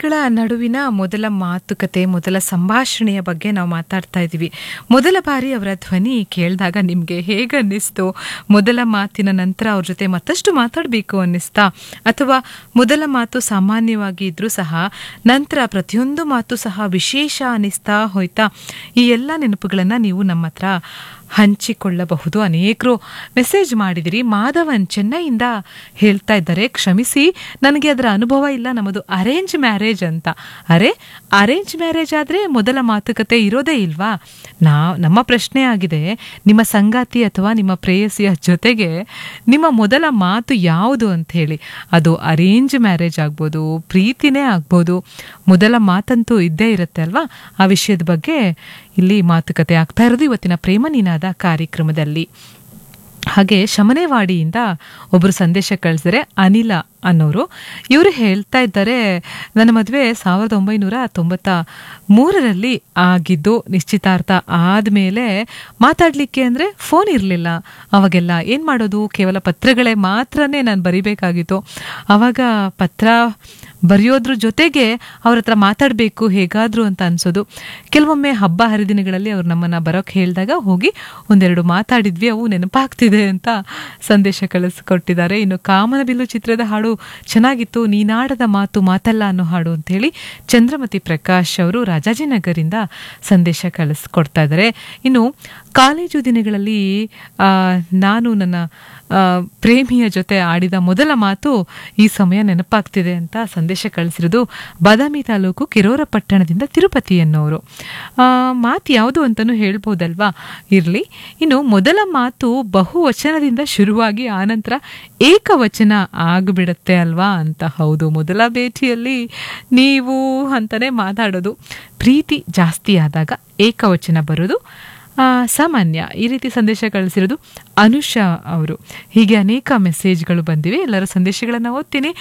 ಪ್ರೇಮಿಗಳ ನಡುವಿನ ಮೊದಲ ಮಾತುಕತೆ ಮೊದಲ ಸಂಭಾಷಣೆಯ ಬಗ್ಗೆ ನಾವು ಮಾತಾಡ್ತಾ ಇದ್ದೀವಿ ಮೊದಲ ಬಾರಿ ಅವರ ಧ್ವನಿ ಕೇಳಿದಾಗ ನಿಮಗೆ ಹೇಗೆ ಅನ್ನಿಸ್ತು ಮೊದಲ ಮಾತಿನ ನಂತರ ಅವ್ರ ಜೊತೆ ಮತ್ತಷ್ಟು ಮಾತಾಡಬೇಕು ಅನ್ನಿಸ್ತಾ ಅಥವಾ ಮೊದಲ ಮಾತು ಸಾಮಾನ್ಯವಾಗಿ ಇದ್ರೂ ಸಹ ನಂತರ ಪ್ರತಿಯೊಂದು ಮಾತು ಸಹ ವಿಶೇಷ ಅನ್ನಿಸ್ತಾ ಹೋಯ್ತಾ ಈ ಎಲ್ಲ ನೆನಪುಗಳನ್ನು ನೀವು ನಮ್ಮ ಹತ್ರ ಹಂಚಿಕೊಳ್ಳಬಹುದು ಅನೇಕರು ಮೆಸೇಜ್ ಮಾಡಿದಿರಿ ಮಾಧವನ್ ಚೆನ್ನೈಯಿಂದ ಹೇಳ್ತಾ ಇದ್ದಾರೆ ಕ್ಷಮಿಸಿ ನನಗೆ ಅದರ ಅನುಭವ ಇಲ್ಲ ನಮ್ಮದು ಅರೇಂಜ್ ಮ್ಯಾರೇಜ್ ಅಂತ ಅರೆ ಅರೇಂಜ್ ಮ್ಯಾರೇಜ್ ಆದರೆ ಮೊದಲ ಮಾತುಕತೆ ಇರೋದೇ ಇಲ್ವಾ ನಾ ನಮ್ಮ ಪ್ರಶ್ನೆ ಆಗಿದೆ ನಿಮ್ಮ ಸಂಗಾತಿ ಅಥವಾ ನಿಮ್ಮ ಪ್ರೇಯಸಿಯ ಜೊತೆಗೆ ನಿಮ್ಮ ಮೊದಲ ಮಾತು ಯಾವುದು ಅಂತ ಹೇಳಿ ಅದು ಅರೇಂಜ್ ಮ್ಯಾರೇಜ್ ಆಗ್ಬೋದು ಪ್ರೀತಿನೇ ಆಗ್ಬೋದು ಮೊದಲ ಮಾತಂತೂ ಇದ್ದೇ ಇರುತ್ತೆ ಅಲ್ವಾ ಆ ವಿಷಯದ ಬಗ್ಗೆ ಇಲ್ಲಿ ಮಾತುಕತೆ ಆಗ್ತಾ ಇರೋದು ಇವತ್ತಿನ ಪ್ರೇಮ ನಿನಾದ ಕಾರ್ಯಕ್ರಮದಲ್ಲಿ ಹಾಗೆ ಶಮನೆವಾಡಿಯಿಂದ ಒಬ್ಬರು ಸಂದೇಶ ಕಳಿಸಿದರೆ ಅನಿಲ ಅನ್ನೋರು ಇವರು ಹೇಳ್ತಾ ಇದ್ದಾರೆ ನನ್ನ ಮದುವೆ ಸಾವಿರದ ಒಂಬೈನೂರ ತೊಂಬತ್ತ ಮೂರರಲ್ಲಿ ಆಗಿದ್ದು ನಿಶ್ಚಿತಾರ್ಥ ಆದಮೇಲೆ ಮಾತಾಡಲಿಕ್ಕೆ ಅಂದರೆ ಫೋನ್ ಇರಲಿಲ್ಲ ಅವಾಗೆಲ್ಲ ಏನು ಮಾಡೋದು ಕೇವಲ ಪತ್ರಗಳೇ ಮಾತ್ರನೇ ನಾನು ಬರಿಬೇಕಾಗಿತ್ತು ಆವಾಗ ಪತ್ರ ಬರೆಯೋದ್ರ ಜೊತೆಗೆ ಅವ್ರ ಹತ್ರ ಮಾತಾಡಬೇಕು ಹೇಗಾದರೂ ಅಂತ ಅನ್ಸೋದು ಕೆಲವೊಮ್ಮೆ ಹಬ್ಬ ಹರಿದಿನಗಳಲ್ಲಿ ಅವ್ರು ನಮ್ಮನ್ನು ಬರೋಕ್ಕೆ ಹೇಳಿದಾಗ ಹೋಗಿ ಒಂದೆರಡು ಮಾತಾಡಿದ್ವಿ ಅವು ನೆನಪಾಗ್ತಿದೆ ಅಂತ ಸಂದೇಶ ಕಳಿಸ್ಕೊಟ್ಟಿದ್ದಾರೆ ಇನ್ನು ಕಾಮನಬಿಲ್ಲು ಚಿತ್ರದ ಹಾಡು ಚೆನ್ನಾಗಿತ್ತು ನೀನಾಡದ ಮಾತು ಮಾತಲ್ಲ ಅನ್ನೋ ಹಾಡು ಅಂತೇಳಿ ಚಂದ್ರಮತಿ ಪ್ರಕಾಶ್ ಅವರು ರಾಜಾಜಿನಗರಿಂದ ಸಂದೇಶ ಕಳಿಸ್ಕೊಡ್ತಾ ಇದ್ದಾರೆ ಇನ್ನು ಕಾಲೇಜು ದಿನಗಳಲ್ಲಿ ಆ, ನಾನು ನನ್ನ ಆ, ಪ್ರೇಮಿಯ ಜೊತೆ ಆಡಿದ ಮೊದಲ ಮಾತು ಈ ಸಮಯ ನೆನಪಾಗ್ತಿದೆ ಅಂತ ಸಂದೇಶ ಕಳಿಸಿರೋದು ಬಾದಾಮಿ ತಾಲೂಕು ಕಿರೋರ ಪಟ್ಟಣದಿಂದ ತಿರುಪತಿ ಅನ್ನೋರು ಆ, ಮಾತು ಯಾವುದು ಅಂತಲೂ ಹೇಳ್ಬೋದಲ್ವಾ ಇರಲಿ ಇನ್ನು ಮೊದಲ ಮಾತು ಬಹುವಚನದಿಂದ ಶುರುವಾಗಿ ಆನಂತರ ಏಕವಚನ ಆಗಿಬಿಡುತ್ತೆ ಅಲ್ವಾ ಅಂತ ಹೌದು ಮೊದಲ ಭೇಟಿಯಲ್ಲಿ ನೀವು ಅಂತಲೇ ಮಾತಾಡೋದು ಪ್ರೀತಿ ಜಾಸ್ತಿ ಆದಾಗ ಏಕವಚನ ಬರೋದು ಆ, ಸಾಮಾನ್ಯ ಈ ರೀತಿ ಸಂದೇಶ ಕಳಿಸಿರೋದು ಅನುಷಾ ಅವರು ಹೀಗೆ ಅನೇಕ ಮೆಸೇಜ್ಗಳು ಬಂದಿವೆ ಎಲ್ಲರ ಸಂದೇಶಗಳನ್ನು ಓದ್ತೀನಿ